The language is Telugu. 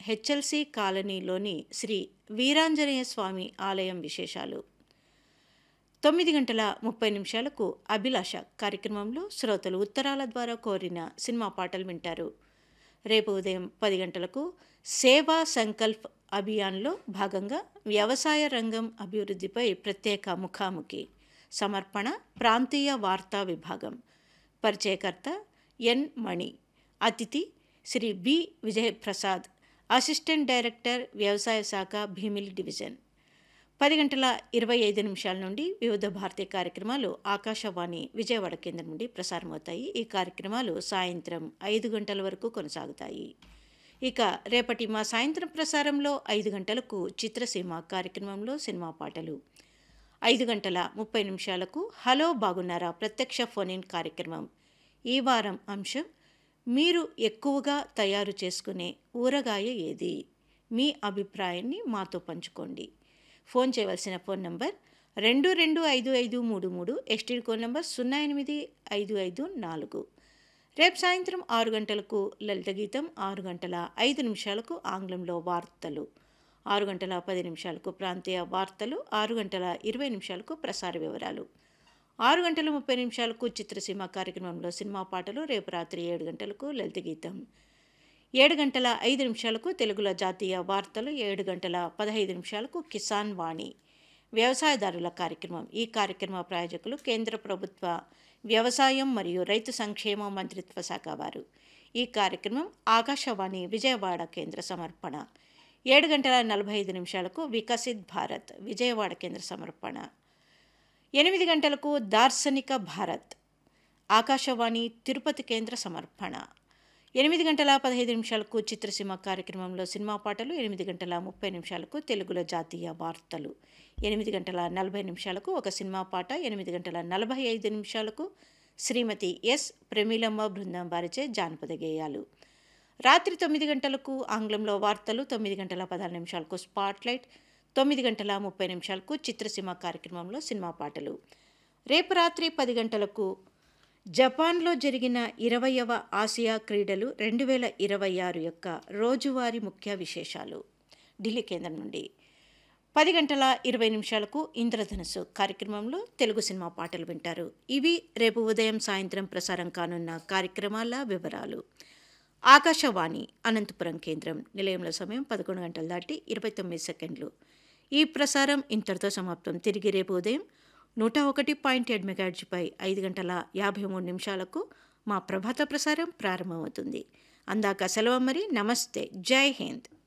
హెచ్ఎల్సి కాలనీలోని శ్రీ వీరాంజనేయ స్వామి ఆలయం విశేషాలు తొమ్మిది గంటల ముప్పై నిమిషాలకు అభిలాష కార్యక్రమంలో శ్రోతలు ఉత్తరాల ద్వారా కోరిన సినిమా పాటలు వింటారు రేపు ఉదయం పది గంటలకు సేవా సంకల్ప్ అభియాన్లో భాగంగా వ్యవసాయ రంగం అభివృద్ధిపై ప్రత్యేక ముఖాముఖి సమర్పణ ప్రాంతీయ వార్తా విభాగం పరిచయకర్త ఎన్ మణి అతిథి Shri B Vijayaprasad assistant director వ్యవసాయ శాఖ భీమిలి డివిజన్ పది గంటల ఇరవై ఐదు నిమిషాల నుండి వివిధ భారతీయ కార్యక్రమాలు ఆకాశవాణి విజయవాడ కేంద్రం నుండి ప్రసారమవుతాయి ఈ కార్యక్రమాలు సాయంత్రం ఐదు గంటల వరకు కొనసాగుతాయి ఇక రేపటి మా సాయంత్రం ప్రసారంలో ఐదు గంటలకు చిత్రసీమ కార్యక్రమంలో సినిమా పాటలు ఐదు గంటల ముప్పై నిమిషాలకు హలో బాగున్నారా ప్రత్యక్ష ఫోన్ ఇన్ కార్యక్రమం ఈ వారం అంశం మీరు ఎక్కువగా తయారు చేసుకునే ఊరగాయ ఏది మీ అభిప్రాయాన్ని మాతో పంచుకోండి ఫోన్ చేయవలసిన ఫోన్ నంబర్ రెండు రెండు ఐదు ఐదు మూడు మూడు ఎస్టీడీ కోడ్ నంబర్ సున్నా ఎనిమిది ఐదు ఐదు నాలుగు రేపు సాయంత్రం ఆరు గంటలకు లలిత గీతం ఆరు గంటల ఐదు నిమిషాలకు ఆంగ్లంలో వార్తలు ఆరు గంటల పది నిమిషాలకు ప్రాంతీయ వార్తలు ఆరు గంటల ఇరవై నిమిషాలకు ప్రసార వివరాలు ఆరు గంటల ముప్పై నిమిషాలకు చిత్రసీమ కార్యక్రమంలో సినిమా పాటలు రేపు రాత్రి ఏడు గంటలకు లలిత గీతం ఏడు గంటల ఐదు నిమిషాలకు తెలుగులో జాతీయ వార్తలు ఏడు గంటల పదహైదు నిమిషాలకు కిసాన్ వాణి వ్యవసాయదారుల కార్యక్రమం ఈ కార్యక్రమ ప్రాయోజకులు కేంద్ర ప్రభుత్వ వ్యవసాయం మరియు రైతు సంక్షేమ మంత్రిత్వ శాఖ వారు ఈ కార్యక్రమం ఆకాశవాణి విజయవాడ కేంద్ర సమర్పణ ఏడు గంటల నలభై ఐదు నిమిషాలకు వికసిత్ భారత్ విజయవాడ కేంద్ర సమర్పణ ఎనిమిది గంటలకు దార్శనిక భారత్ ఆకాశవాణి తిరుపతి కేంద్ర సమర్పణ ఎనిమిది గంటల పదహైదు నిమిషాలకు చిత్రసీమ కార్యక్రమంలో సినిమా పాటలు ఎనిమిది గంటల ముప్పై నిమిషాలకు తెలుగులో జాతీయ వార్తలు ఎనిమిది గంటల నలభై నిమిషాలకు ఒక సినిమా పాట ఎనిమిది గంటల నలభై ఐదు నిమిషాలకు శ్రీమతి ఎస్ ప్రమీలమ్మ బృందం వారిచే జానపద గేయాలు రాత్రి తొమ్మిది గంటలకు ఆంగ్లంలో వార్తలు తొమ్మిది గంటల పదహారు నిమిషాలకు స్పాట్లైట్ తొమ్మిది గంటల ముప్పై నిమిషాలకు చిత్రసీమ కార్యక్రమంలో సినిమా పాటలు రేపు రాత్రి పది గంటలకు జపాన్లో జరిగిన ఇరవయవ ఆసియా క్రీడలు రెండు వేల ఇరవై ఆరు యొక్క రోజువారీ ముఖ్య విశేషాలు ఢిల్లీ కేంద్రం నుండి పది గంటల ఇరవై నిమిషాలకు ఇంద్రధనుసు కార్యక్రమంలో తెలుగు సినిమా పాటలు వింటారు ఇవి రేపు ఉదయం సాయంత్రం ప్రసారం కానున్న కార్యక్రమాల వివరాలు ఆకాశవాణి అనంతపురం కేంద్రం నిలయంలో సమయం పదకొండు గంటల దాటి ఇరవై తొమ్మిది సెకండ్లు ఈ ప్రసారం ఇంతటితో సమాప్తం తిరిగి రేపు ఉదయం నూట ఒకటి పాయింట్ ఏడు మెగాడ్జిపై ఐదు గంటల యాభై మూడు నిమిషాలకు మా ప్రభాత ప్రసారం ప్రారంభమవుతుంది అందాక సెలవు మరి నమస్తే జై హింద్